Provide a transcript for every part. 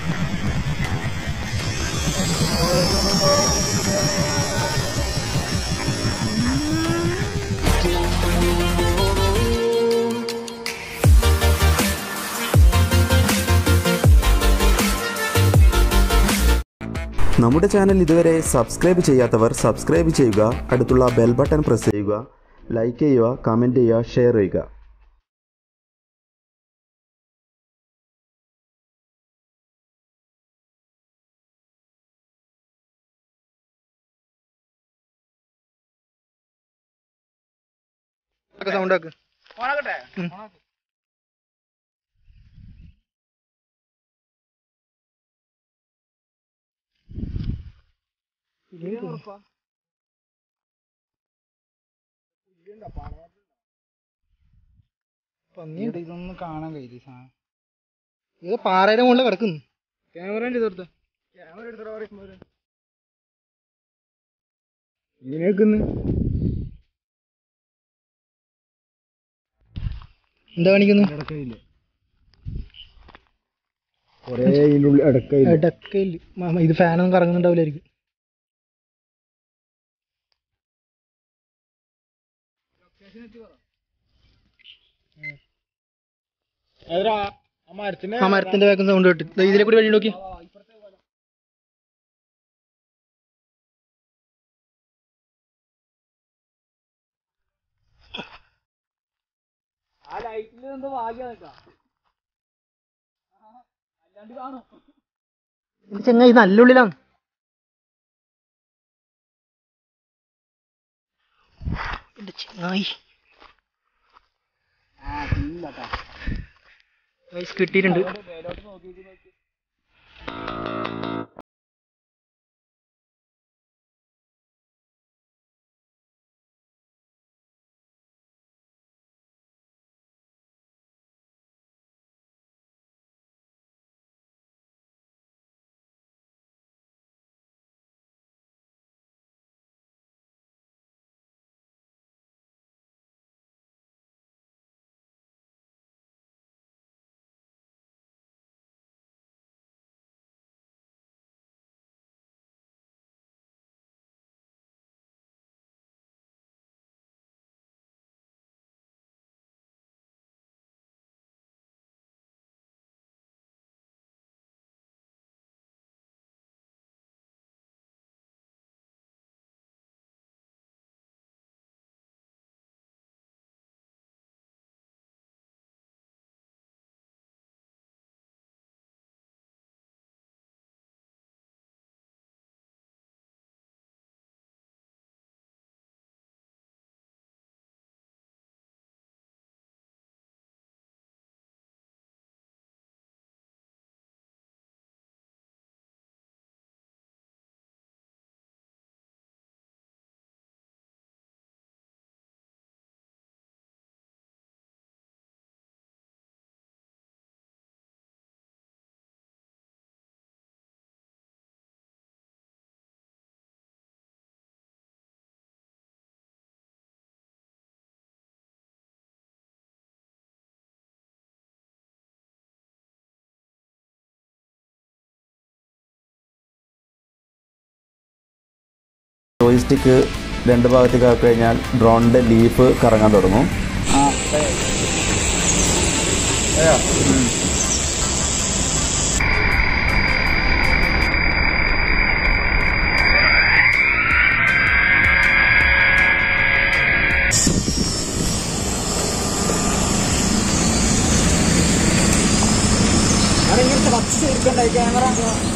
നമ്മുടെ ചാനൽ ഇതുവരെ സബ്സ്ക്രൈബ് ചെയ്യാത്തവർ സബ്സ്ക്രൈബ് ചെയ്യുക അടുത്തുള്ള ബെൽ ബട്ടൺ പ്രസ് ചെയ്യുക ലൈക്ക് ചെയ്യുക കമൻറ്റ് ചെയ്യുക ഷെയർ ചെയ്യുക സൗണ്ട് ആക്ക് പന്നിയുണ്ട് ഇതൊന്നും കാണാൻ കഴിയില്ല സാധനം ഇത് പാറയുടെ മുകളിൽ കിടക്കുന്നു ക്യാമറ എടുത്തോടുത്ത ക്യാമറ എടുത്തോ പറയുമ്പോ ഇങ്ങനെ നിൽക്കുന്നു എന്താ കാണിക്കുന്നു ഇടക്കയില്ല കൊറേ ഇതിൻ്റെ ഉള്ളിൽ ഇടക്കയില്ല ഇടക്കയില് മാമ ഇത് ഫാനൊന്നും കറങ്ങുന്നുണ്ടാവില്ലായിരിക്കും ആ മരത്തിന്റെ ആ മരത്തിന്റെ വേഗം സൗണ്ട് കേട്ട് ദേ ഇതിലെ കൂടി വഴി നോക്കി ആ ലൈറ്റിൽ എന്തോ ഭാഗ്യം നിൽക്കാം അല്ലാണ്ട് കാണും ഇത് ചെങ്ങായി നല്ല ഉള്ളിലാണ് എന്റെ ചെങ്ങായി ആ ഇല്ലട്ടാ ഗൈസ് കിട്ടിയിട്ടുണ്ട് മേലോട്ട് നോക്കിയിട്ട് നോക്കി ജോയിസ്റ്റിക്ക് രണ്ട് ഭാഗത്തേക്ക് ആക്കി കഴിഞ്ഞാൽ ഡ്രോണിൻ്റെ ലീഫ് കറങ്ങാൻ തുടങ്ങും ആ ഇങ്ങനത്തെ പച്ച എടുക്കണ്ടായി ക്യാമറ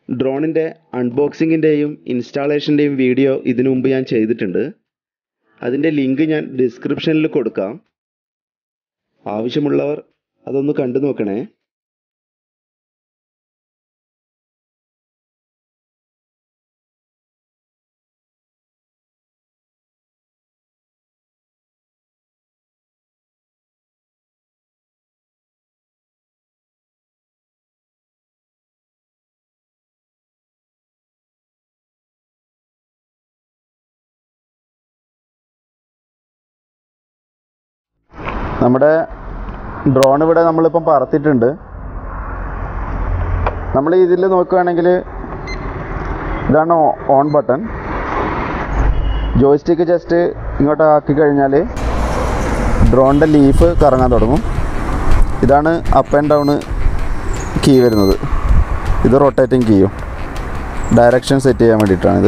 ഡ്രോണിൻ്റെ അൺബോക്സിങ്ങിൻ്റെയും ഇൻസ്റ്റാളേഷൻ്റെയും വീഡിയോ ഇതിനു മുമ്പ് ഞാൻ ചെയ്തിട്ടുണ്ട് അതിൻ്റെ ലിങ്ക് ഞാൻ ഡിസ്ക്രിപ്ഷനിൽ കൊടുക്കാം ആവശ്യമുള്ളവർ അതൊന്ന് കണ്ടു നോക്കണേ നമ്മുടെ ഡ്രോൺ ഇവിടെ നമ്മളിപ്പം പറത്തിയിട്ടുണ്ട് നമ്മൾ ഇതിൽ നോക്കുകയാണെങ്കിൽ ഇതാണ് ഓൺ ബട്ടൺ ജോയ്സ്റ്റിക്ക് ജസ്റ്റ് ഇങ്ങോട്ട് ആക്കി കഴിഞ്ഞാൽ ഡ്രോണിൻ്റെ ലീഫ് കറങ്ങാൻ തുടങ്ങും ഇതാണ് അപ്പ് ആൻഡ് ഡൗൺ കീ വരുന്നത് ഇത് റൊട്ടേറ്റിംഗ് കീയും ഡയറക്ഷൻ സെറ്റ് ചെയ്യാൻ വേണ്ടിയിട്ടാണിത്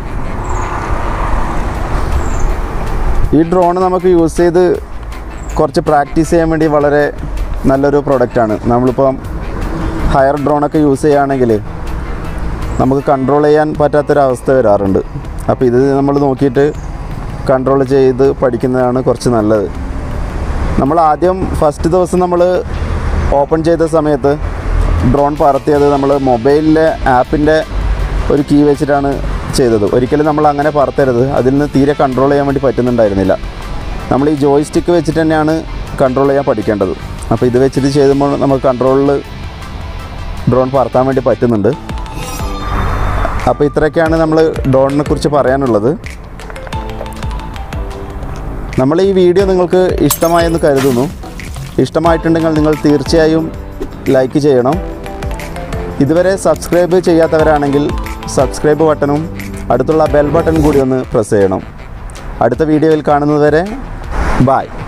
ഈ ഡ്രോൺ നമുക്ക് യൂസ് ചെയ്ത് കുറച്ച് പ്രാക്ടീസ് ചെയ്യാൻ വേണ്ടി വളരെ നല്ലൊരു പ്രൊഡക്റ്റാണ് നമ്മളിപ്പം ഹയർ ഡ്രോണൊക്കെ യൂസ് ചെയ്യുകയാണെങ്കിൽ നമുക്ക് കൺട്രോൾ ചെയ്യാൻ പറ്റാത്തൊരവസ്ഥ വരാറുണ്ട് അപ്പോൾ ഇത് നമ്മൾ നോക്കിയിട്ട് കൺട്രോൾ ചെയ്ത് പഠിക്കുന്നതാണ് കുറച്ച് നല്ലത് നമ്മൾ ആദ്യം ഫസ്റ്റ് ദിവസം നമ്മൾ ഓപ്പൺ ചെയ്ത സമയത്ത് ഡ്രോൺ പറത്തിയത് നമ്മൾ മൊബൈലിലെ ആപ്പിൻ്റെ ഒരു കീ വെച്ചിട്ടാണ് ചെയ്തത് ഒരിക്കലും നമ്മൾ അങ്ങനെ പറത്തരുത് അതിൽ നിന്ന് തീരെ കൺട്രോൾ ചെയ്യാൻ വേണ്ടി പറ്റുന്നുണ്ടായിരുന്നില്ല നമ്മൾ ഈ ജോയ് സ്റ്റിക്ക് വെച്ചിട്ട് തന്നെയാണ് കൺട്രോൾ ചെയ്യാൻ പഠിക്കേണ്ടത് അപ്പോൾ ഇത് വെച്ചിട്ട് ചെയ്യുമ്പോൾ നമുക്ക് കൺട്രോളിൽ ഡ്രോൺ പറത്താൻ വേണ്ടി പറ്റുന്നുണ്ട് അപ്പോൾ ഇത്രയൊക്കെയാണ് നമ്മൾ ഡ്രോണിനെ കുറിച്ച് പറയാനുള്ളത് നമ്മൾ ഈ വീഡിയോ നിങ്ങൾക്ക് ഇഷ്ടമായെന്ന് കരുതുന്നു ഇഷ്ടമായിട്ടുണ്ടെങ്കിൽ നിങ്ങൾ തീർച്ചയായും ലൈക്ക് ചെയ്യണം ഇതുവരെ സബ്സ്ക്രൈബ് ചെയ്യാത്തവരാണെങ്കിൽ സബ്സ്ക്രൈബ് ബട്ടണും അടുത്തുള്ള ബെൽ ബട്ടൺ കൂടി ഒന്ന് പ്രസ് ചെയ്യണം അടുത്ത വീഡിയോയിൽ കാണുന്നതുവരെ ബായ്